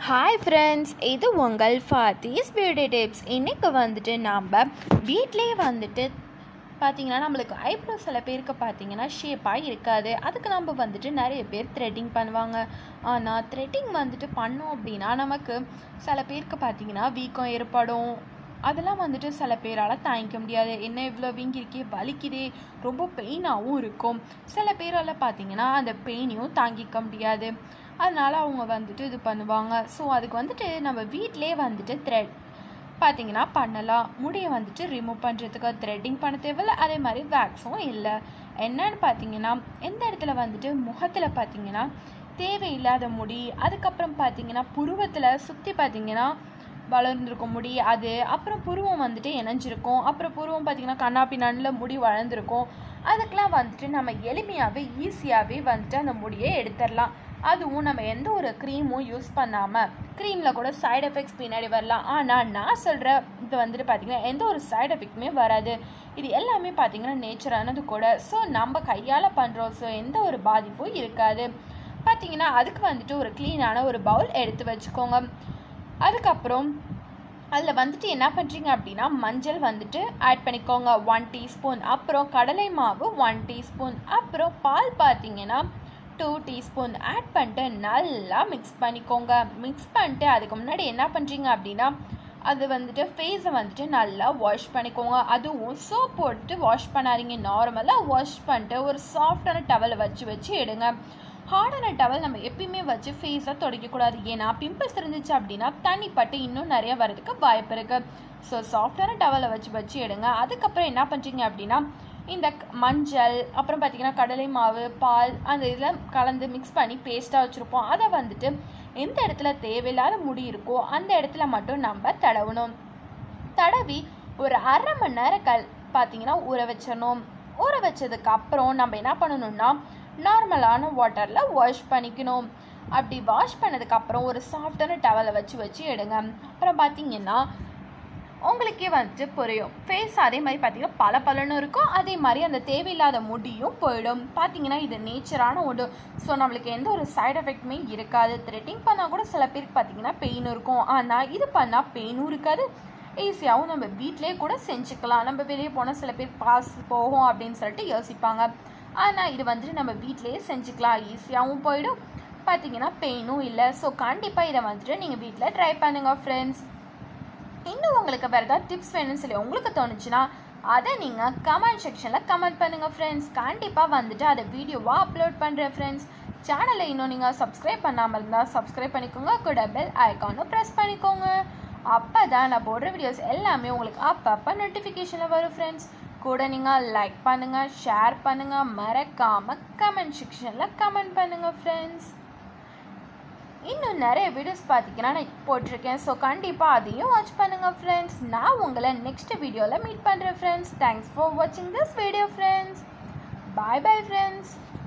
hi friends இது உங்கள் ஃபாத்திஸ் beauty tips இன்றைக்கி வந்துட்டு நம்ம வீட்டிலேயே வந்துட்டு பார்த்தீங்கன்னா நம்மளுக்கு ஐப்ரோ சில பேருக்கு பார்த்தீங்கன்னா ஷேப்பாக இருக்காது அதுக்கு நம்ம வந்துட்டு நிறைய பேர் த்ரெட்டிங் பண்ணுவாங்க ஆனால் த்ரெட்டிங் வந்துட்டு பண்ணோம் அப்படின்னா நமக்கு சில பேருக்கு பார்த்தீங்கன்னா வீக்கம் ஏற்படும் அதெல்லாம் வந்துட்டு சில பேரால் தாங்கிக்க முடியாது என்ன இவ்வளோ வீங்கிருக்கே வலிக்குதே ரொம்ப பெயினாகவும் இருக்கும் சில பேரால் பார்த்தீங்கன்னா அந்த பெயினையும் தாங்கிக்க முடியாது அதனால் அவங்க வந்துட்டு இது பண்ணுவாங்க ஸோ அதுக்கு வந்துட்டு நம்ம வீட்டிலே வந்துட்டு த்ரெட் பார்த்தீங்கன்னா பண்ணலாம் முடியை வந்துட்டு ரிமூவ் பண்ணுறதுக்கு த்ரெட்டிங் பண்ண தேவையில்ல அதே மாதிரி வேக்ஸும் இல்லை என்னன்னு பார்த்தீங்கன்னா எந்த இடத்துல வந்துட்டு முகத்தில் பார்த்தீங்கன்னா தேவையில்லாத முடி அதுக்கப்புறம் பார்த்தீங்கன்னா புருவத்தில் சுற்றி பார்த்தீங்கன்னா வளர்ந்துருக்கும் முடி அது அப்புறம் புருவம் வந்துட்டு இணைஞ்சிருக்கும் அப்புறம் புருவம் பார்த்திங்கன்னா கண்ணா பின்னாடில் முடி வளர்ந்துருக்கும் அதுக்கெலாம் வந்துட்டு நம்ம எளிமையாகவே ஈஸியாகவே வந்துட்டு அந்த முடியை எடுத்துடலாம் அதுவும் நம்ம எந்த ஒரு க்ரீமும் யூஸ் பண்ணாமல் க்ரீமில் கூட சைடு எஃபெக்ட்ஸ் பின்னாடி வரலாம் ஆனால் நான் சொல்கிற இது வந்துட்டு பார்த்திங்கன்னா எந்த ஒரு சைடு எஃபெக்ட்டுமே வராது இது எல்லாமே பார்த்திங்கன்னா நேச்சரானது கூட ஸோ நம்ம கையால் பண்ணுறோம் ஸோ எந்த ஒரு பாதிப்பும் இருக்காது பார்த்திங்கன்னா அதுக்கு வந்துட்டு ஒரு க்ளீனான ஒரு பவுல் எடுத்து வச்சுக்கோங்க அதுக்கப்புறம் அதில் வந்துட்டு என்ன பண்ணுறீங்க அப்படின்னா மஞ்சள் வந்துட்டு ஆட் பண்ணிக்கோங்க ஒன் டீஸ்பூன் அப்புறம் கடலை மாவு ஒன் டீஸ்பூன் அப்புறம் பால் பார்த்தீங்கன்னா டூ டீஸ்பூன் ஆட் பண்ணிட்டு நல்லா மிக்ஸ் பண்ணிக்கோங்க மிக்ஸ் பண்ணிட்டு அதுக்கு முன்னாடி என்ன பண்ணுறீங்க அப்படின்னா அது வந்துட்டு ஃபேஸை வந்துட்டு நல்லா வாஷ் பண்ணிக்கோங்க அதுவும் சோப் போட்டு வாஷ் பண்ணாதீங்க நார்மலாக வாஷ் பண்ணிட்டு ஒரு சாஃப்டான டவலை வச்சு வச்சு எடுங்க ஹார்டான டவல் நம்ம எப்பயுமே வச்சு ஃபேஸை துடைக்கக்கூடாது ஏன்னா பிம்பிள்ஸ் இருந்துச்சு அப்படின்னா தண்ணி பட்டு இன்னும் நிறைய வரதுக்கு வாய்ப்பு இருக்குது ஸோ சாஃப்டான டவலை வச்சு வச்சு எடுங்க அதுக்கப்புறம் என்ன பண்ணுறீங்க அப்படின்னா இந்த மஞ்சள் அப்புறம் பார்த்திங்கன்னா கடலை மாவு பால் அந்த இதில் கலந்து மிக்ஸ் பண்ணி பேஸ்ட்டாக வச்சுருப்போம் அதை வந்துட்டு எந்த இடத்துல தேவையில்லாத முடி இருக்கோ அந்த இடத்துல மட்டும் நம்ம தடவணும் தடவி ஒரு அரை மணி நேரம் கல் பார்த்தீங்கன்னா ஊற வச்சிடணும் ஊற வச்சதுக்கு அப்புறம் நம்ம என்ன பண்ணணும்னா நார்மலான வாட்டரில் வாஷ் பண்ணிக்கணும் அப்படி வாஷ் பண்ணதுக்கப்புறம் ஒரு சாஃப்டான டவலை வச்சு வச்சு எடுங்க அப்புறம் பார்த்தீங்கன்னா உங்களுக்கே வந்துட்டு புரியும் ஃபேஸ் அதே மாதிரி பார்த்தீங்கன்னா பல பலனும் இருக்கும் அதே மாதிரி அந்த தேவையில்லாத முடியும் போயிடும் பார்த்தீங்கன்னா இது நேச்சரான ஒன்று ஸோ நம்மளுக்கு எந்த ஒரு சைடு எஃபெக்ட்டுமே இருக்காது த்ரெட்டிங் பண்ணால் கூட சில பேருக்கு பார்த்தீங்கன்னா பெயின் இருக்கும் ஆனால் இது பண்ணால் பெயினும் இருக்காது ஈஸியாகவும் நம்ம வீட்டிலே கூட செஞ்சுக்கலாம் நம்ம வெளியே போனால் சில பேர் பாஸ் போகும் அப்படின்னு சொல்லிட்டு யோசிப்பாங்க ஆனால் இது வந்துட்டு நம்ம வீட்டிலேயே செஞ்சுக்கலாம் ஈஸியாகவும் போயிடும் பார்த்தீங்கன்னா பெயினும் இல்லை ஸோ கண்டிப்பாக இதை வந்துட்டு நீங்கள் வீட்டில் ட்ரை பண்ணுங்கள் ஃப்ரெண்ட்ஸ் இன்னும் உங்களுக்கு வேறு ஏதாவது டிப்ஸ் வேணும்னு சொல்லி உங்களுக்கு தோணுச்சுன்னா அதை நீங்கள் கமெண்ட் செக்ஷனில் கமெண்ட் பண்ணுங்கள் ஃப்ரெண்ட்ஸ் கண்டிப்பாக வந்துட்டு அதை வீடியோவாக அப்லோட் பண்ணுறேன் ஃப்ரெண்ட்ஸ் சேனலை இன்னும் நீங்கள் சப்ஸ்கிரைப் பண்ணாமல் இருந்தால் சப்ஸ்கிரைப் பண்ணிக்கோங்க கூட பெல் ஐக்கானும் ப்ரெஸ் பண்ணிக்கோங்க அப்போ தான் நான் போடுற வீடியோஸ் எல்லாமே உங்களுக்கு அப்பப்போ நோட்டிஃபிகேஷனில் வரும் ஃப்ரெண்ட்ஸ் கூட நீங்கள் லைக் பண்ணுங்கள் ஷேர் பண்ணுங்கள் மறக்காமல் கமெண்ட் செக்ஷனில் கமெண்ட் பண்ணுங்கள் ஃப்ரெண்ட்ஸ் இன்னும் நிறைய வீடியோஸ் பார்த்தீங்கன்னா நான் போட்டிருக்கேன் ஸோ கண்டிப்பாக அதையும் வாட்ச் பண்ணுங்கள் ஃப்ரெண்ட்ஸ் நான் உங்களை நெக்ஸ்ட் வீடியோவில் மீட் பண்ணுறேன் ஃப்ரெண்ட்ஸ் தேங்க்ஸ் ஃபார் வாட்சிங் this video friends bye bye friends